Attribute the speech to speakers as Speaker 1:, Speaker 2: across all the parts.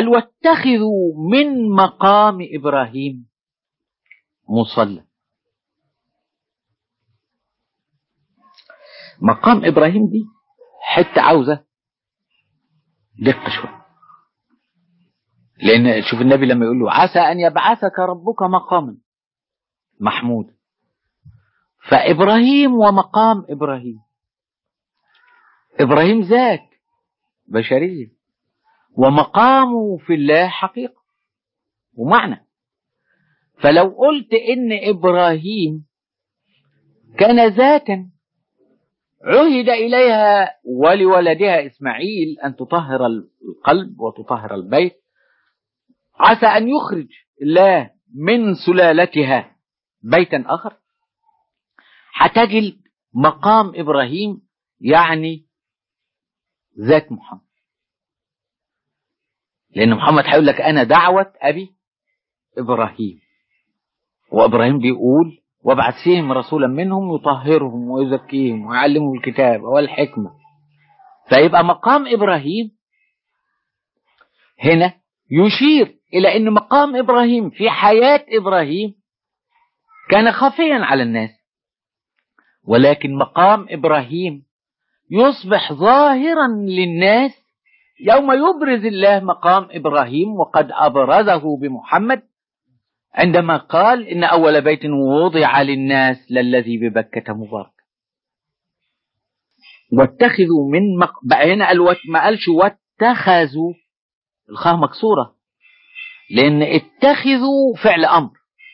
Speaker 1: قال واتخذوا من مقام إبراهيم مصلى مقام إبراهيم دي حتة عاوزة دقة شوية لأن شوف النبي لما يقول له عسى أن يبعثك ربك مقاما محمود فإبراهيم ومقام إبراهيم إبراهيم ذات بشرية ومقامه في الله حقيقة ومعنى فلو قلت إن إبراهيم كان ذاتا عهد إليها ولولدها إسماعيل أن تطهر القلب وتطهر البيت عسى أن يخرج الله من سلالتها بيتا آخر هتجد مقام إبراهيم يعني ذات محمد لأن محمد هيقول لك أنا دعوة أبي إبراهيم وإبراهيم بيقول وابعث فيهم رسولا منهم يطهرهم ويزكيهم ويعلمهم الكتاب والحكمة فيبقى مقام إبراهيم هنا يشير إلى أن مقام إبراهيم في حياة إبراهيم كان خفيا على الناس ولكن مقام إبراهيم يصبح ظاهرا للناس يوم يبرز الله مقام إبراهيم وقد أبرزه بمحمد عندما قال إن أول بيت وضع للناس للذي ببكة مبارك واتخذوا من مق... بقى هنا قال وات... ما قالش واتخذوا الخاء مكسورة لأن اتخذوا فعل أمر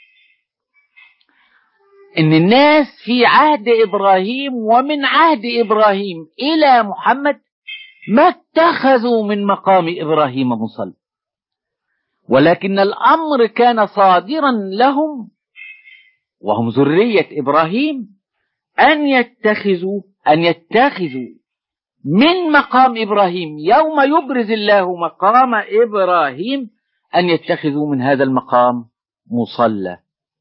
Speaker 1: إن الناس في عهد إبراهيم ومن عهد إبراهيم إلى محمد ما اتخذوا من مقام إبراهيم مصلى ولكن الأمر كان صادرا لهم وهم ذرية إبراهيم أن يتخذوا أن يتخذوا من مقام إبراهيم يوم يبرز الله مقام إبراهيم أن يتخذوا من هذا المقام مصلى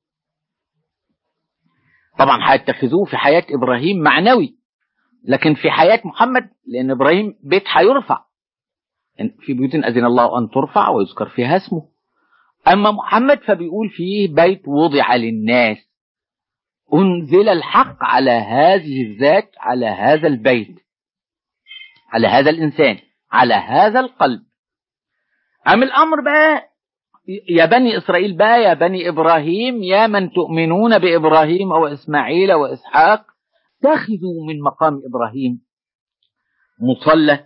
Speaker 1: طبعا هيتخذوه في حياة إبراهيم معنوي لكن في حياة محمد لأن إبراهيم بيت هيرفع في بيوت أذن الله أن ترفع ويذكر فيها اسمه أما محمد فبيقول فيه بيت وضع للناس أنزل الحق على هذه الذات على هذا البيت على هذا الإنسان على هذا القلب أم الأمر بقى يا بني إسرائيل بقى يا بني إبراهيم يا من تؤمنون بإبراهيم وإسماعيل وإسحاق اتخذوا من مقام إبراهيم مصلى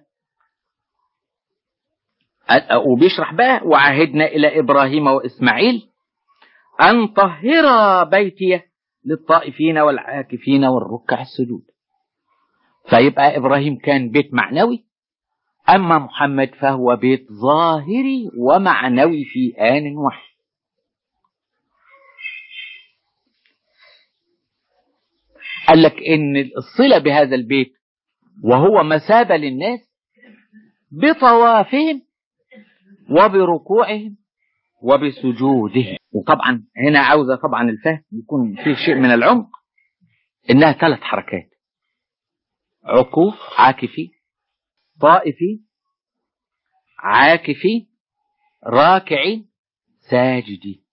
Speaker 1: وبيشرح بقى وعهدنا إلى إبراهيم وإسماعيل أن طهر بيتي للطائفين والعاكفين والركع السجود فيبقى إبراهيم كان بيت معنوي أما محمد فهو بيت ظاهري ومعنوي في آن واحد قال لك إن الصلة بهذا البيت وهو مثابة للناس بطوافهم وبركوعهم وبسجودهم وطبعا هنا عاوزة طبعا الفهم يكون فيه شيء من العمق إنها ثلاث حركات عكوف عاكفي طائفي عاكفي راكعي ساجدي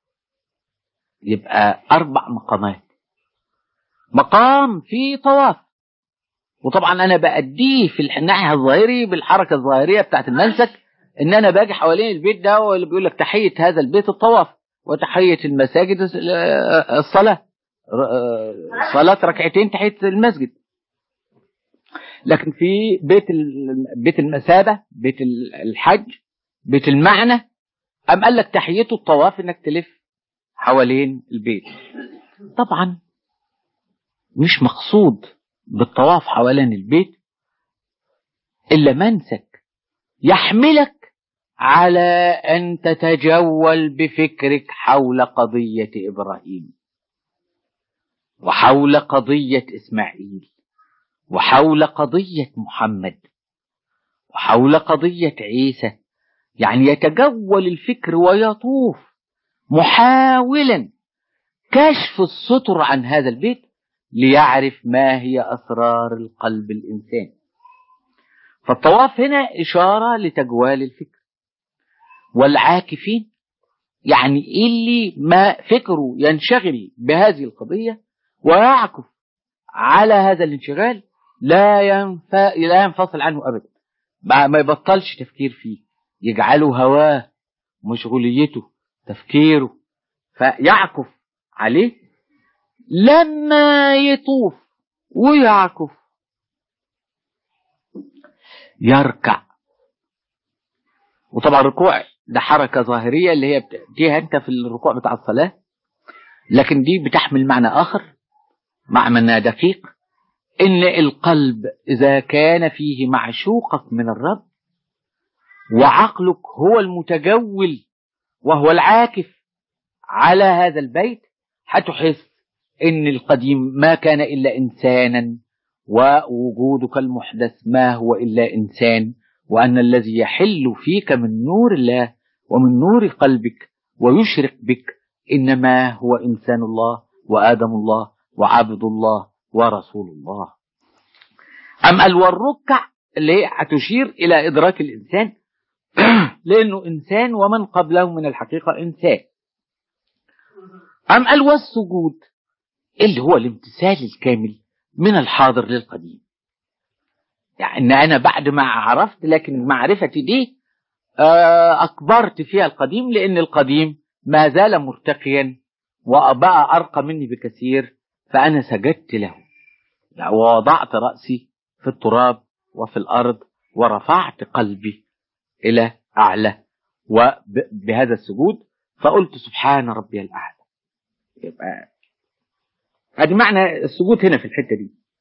Speaker 1: يبقى أربع مقامات مقام في طواف وطبعا أنا بأديه في الناحية الظاهري بالحركة الظاهرية بتاعت المنسك إن أنا باجي حوالين البيت ده واللي بيقول لك تحية هذا البيت الطواف وتحية المساجد الصلاة صلاة ركعتين تحية المسجد لكن في بيت بيت المثابة بيت الحج بيت المعنى أم قال لك تحيته الطواف إنك تلف حوالين البيت طبعا مش مقصود بالطواف حوالين البيت إلا منسك يحملك على أن تتجول بفكرك حول قضية إبراهيم وحول قضية إسماعيل وحول قضية محمد وحول قضية عيسى يعني يتجول الفكر ويطوف محاولا كشف السطر عن هذا البيت ليعرف ما هي أسرار القلب الإنساني فالطواف هنا إشارة لتجوال الفكر والعاكفين يعني اللي ما فكره ينشغل بهذه القضية ويعكف على هذا الانشغال لا ينف... لا ينفصل عنه أبدا ما يبطلش تفكير فيه يجعله هواه مشغوليته تفكيره فيعكف عليه لما يطوف ويعكف يركع وطبعا الركوع ده حركة ظاهرية اللي هي بتأتيها انت في الركوع بتاع الصلاة لكن دي بتحمل معنى آخر معنى دقيق إن القلب إذا كان فيه معشوقك من الرب وعقلك هو المتجول وهو العاكف على هذا البيت هتحس إن القديم ما كان إلا إنسانا ووجودك المحدث ما هو إلا إنسان وأن الذي يحل فيك من نور الله ومن نور قلبك ويشرق بك إنما هو إنسان الله وآدم الله وعبد الله ورسول الله أم قال والركع اللي هتشير إلى إدراك الإنسان لأنه إنسان ومن قبله من الحقيقة إنسان أم قال والسجود اللي هو الامتثال الكامل من الحاضر للقديم يعني أنا بعد ما عرفت لكن معرفتي دي أكبرت فيها القديم لأن القديم ما زال مرتقيا وبقى أرقى مني بكثير فأنا سجدت له ووضعت رأسي في التراب وفي الأرض ورفعت قلبي إلى أعلى وبهذا السجود فقلت سبحان ربي الأعلى يبقى ادي معنى السجود هنا في الحتة دي